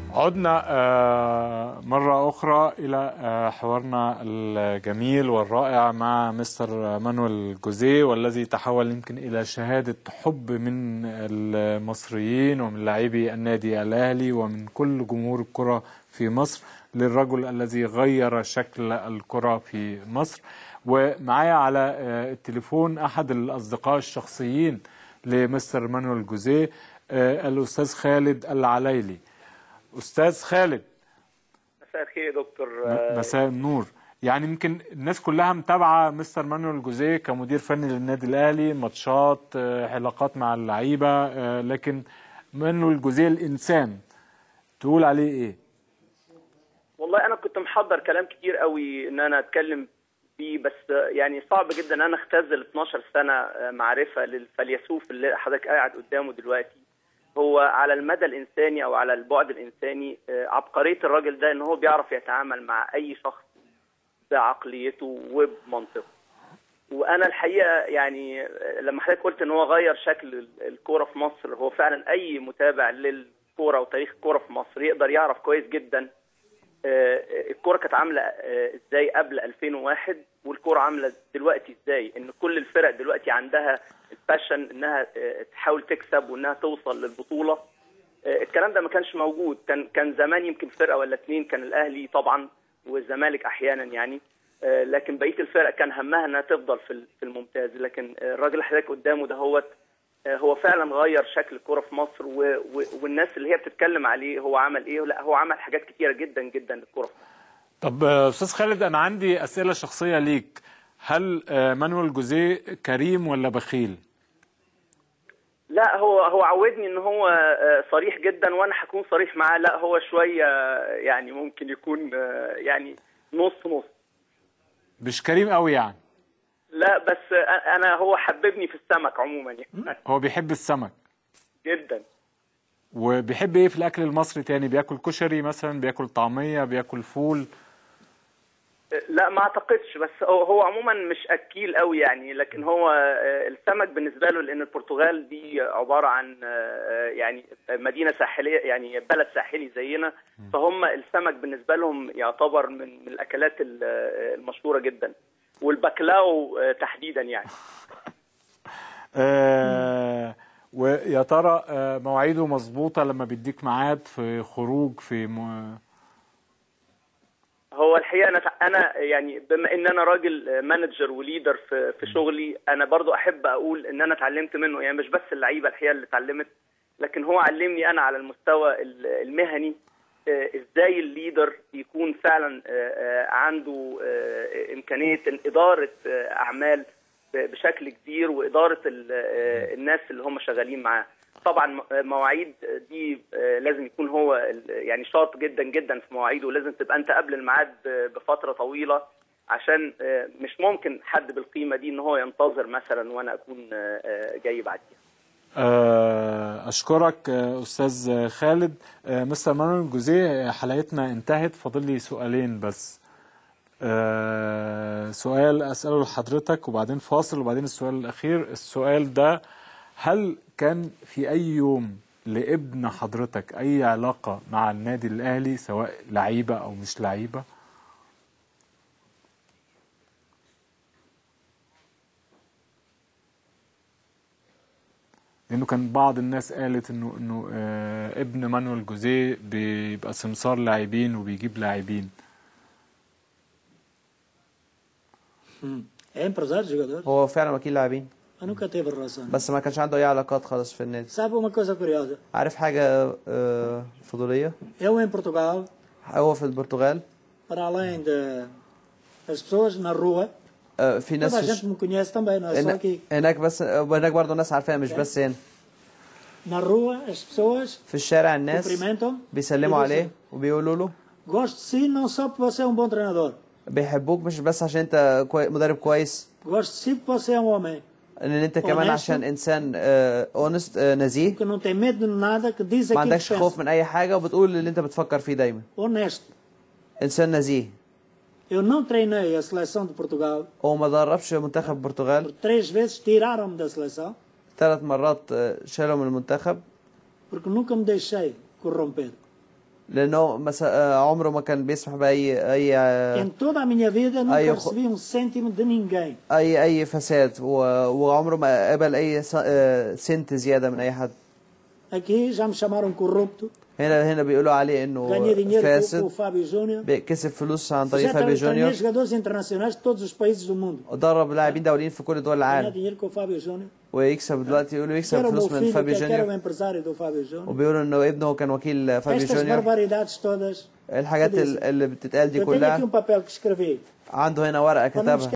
عدنا آه، مرة أخرى إلى آه، حوارنا الجميل والرائع مع مستر مانويل جوزيه والذي تحول يمكن إلى شهادة حب من المصريين ومن لاعبي النادي الأهلي ومن كل جمهور الكرة في مصر للرجل الذي غير شكل الكرة في مصر ومعايا على آه، التليفون أحد الأصدقاء الشخصيين لمستر مانويل جوزيه آه، الأستاذ خالد العليلي استاذ خالد مساء الخير يا دكتور م- مساء النور يعني يمكن الناس كلها متابعه مستر مانويل جوزيه كمدير فني للنادي الاهلي ماتشات آه، علاقات مع اللعيبه آه، لكن مانويل جوزيه الانسان تقول عليه ايه والله انا كنت محضر كلام كتير قوي ان انا اتكلم فيه بس يعني صعب جدا ان انا اختزل 12 سنه معرفه للفيلسوف اللي حضرتك قاعد قدامه دلوقتي هو على المدى الانساني او على البعد الانساني آه، عبقريه الراجل ده ان هو بيعرف يتعامل مع اي شخص بعقليته وبمنطقه وانا الحقيقه يعني آه، لما حضرتك قلت ان هو غير شكل ال- الكوره في مصر هو فعلا اي متابع للكوره وتاريخ الكوره في مصر يقدر يعرف كويس جدا آه، الكوره كانت عامله آه، ازاي قبل 2001 والكوره عامله دلوقتي ازاي ان كل الفرق دلوقتي عندها الباشن انها آه، تحاول تكسب وانها توصل للبطوله آه، الكلام ده ما كانش موجود كان كان زمان يمكن فرقه ولا اتنين كان الاهلي طبعا والزمالك احيانا يعني آه، لكن بقيه الفرق كان همها انها تفضل في ال- في الممتاز لكن آه، الراجل اللي حضرتك قدامه ده هو هو فعلا غير شكل الكوره في مصر و... و... والناس اللي هي بتتكلم عليه هو عمل ايه لا هو عمل حاجات كتيره جدا جدا للكوره في مصر طب آه، استاذ خالد انا عندي اسئله شخصيه ليك هل آه، مانويل جوزيه كريم ولا بخيل لا هو هو عودني ان هو آه، صريح جدا وانا هكون صريح معاه لا هو شويه آه، يعني ممكن يكون آه، يعني نص نص مش كريم قوي يعني لا بس آه، انا هو حببني في السمك عموما يعني هو بيحب السمك جدا وبيحب ايه في الاكل المصري تاني بياكل كشري مثلا بياكل طعميه بياكل فول لا ما اعتقدش بس هو هو عموما مش اكيل قوي يعني لكن هو آه، السمك بالنسبه له لان البرتغال دي عباره عن آه، يعني مدينه ساحليه يعني بلد ساحلي زينا فهم السمك بالنسبه لهم يعتبر من من الاكلات ال- آه، المشهوره جدا والبكلاو آه، تحديدا يعني آه ويا ترى آه مواعيده مظبوطه لما بيديك ميعاد في خروج في م... هو الحقيقه انا انا يعني بما ان انا راجل مانجر وليدر في في شغلي انا برضو احب اقول ان انا اتعلمت منه يعني مش بس اللعيبه الحقيقه اللي اتعلمت لكن هو علمني انا على المستوى ال- المهني آه، ازاي الليدر يكون فعلا آه، آه، عنده آه، امكانيه اداره آه، اعمال ب- بشكل كبير واداره ال- آه، الناس اللي هم شغالين معاه طبعا م- مواعيد دي آه، لازم يكون هو ال- يعني شاط جدا جدا في مواعيده ولازم تبقى انت قبل الميعاد ب- بفتره طويله عشان آه، مش ممكن حد بالقيمه دي ان هو ينتظر مثلا وانا اكون آه، آه، جاي بعديها آه اشكرك آه استاذ خالد آه مستر مانويل جوزيه حلقتنا انتهت فاضل لي سؤالين بس آه سؤال اساله لحضرتك وبعدين فاصل وبعدين السؤال الاخير السؤال ده هل كان في اي يوم لابن حضرتك اي علاقه مع النادي الاهلي سواء لعيبه او مش لعيبه لانه كان بعض الناس قالت انه انه آه ابن مانويل جوزيه بيبقى سمسار لاعبين وبيجيب لاعبين É empresário, jogador? هو فعلا وكيل لاعبين Mas nunca teve relação. بس ما كانش عنده اي علاقات خالص في النادي Sabe uma coisa curiosa? عارف حاجة آه، فضولية Eu em Portugal, هو في البرتغال para além de as pessoas na rua, آه، في ناس toda a في gente me conhece também, não é só هنا- aqui. هناك بس هناك برضه ناس عارفاها مش بس هنا Na rua, as pessoas في الشارع الناس cumprimentam. بيسلموا e dizem, عليه وبيقولوا له Gosto de si não só porque você é um bom treinador. بيحبوك مش بس عشان انت كوي... مدرب كويس Gosto de si porque você é um homem ان انت كمان Honesto. عشان انسان اونست نزيه que não tem medo de nada, que diz ما aquilo que عندكش خوف pensa. من اي حاجة وبتقول اللي انت بتفكر فيه دايما Honesto. انسان نزيه Eu não treinei a seleção de Portugal. هو ما دربش منتخب البرتغال Por três vezes tiraram-me da seleção ثلاث مرات آه، شالوا من المنتخب porque nunca me deixei corromper. لانه مس... آه، عمره ما كان بيسمح باي اي آه، Em toda a minha vida nunca Aí eu- recebi um cêntimo de ninguém. اي اي فساد و... وعمره ما قبل اي س... آه، سنت زياده من اي حد Aqui já me chamaram corrupto, هنا هنا بيقولوا عليه انه ganhei dinheiro com, com o فاسد Fábio Júnior. كسب فلوس عن طريق Já فابيو tra- treinei جونيور jogadores internacionais de todos os países do mundo. ودرب لاعبين دوليين في كل دول Ganhar العالم dinheiro com o Fábio Júnior. ويكسب دلوقتي يقولوا Que يكسب era o meu فلوس من filho, فابيو que, que era o جونيور empresário do Fábio Júnior. وبيقولوا انه ابنه كان وكيل فابيو Estas جونيور barbaridades todas. الحاجات ال- اللي بتتقال دي Eu tenho aqui كلها um papel que escrevi. عنده هنا ورقه Para não كتبها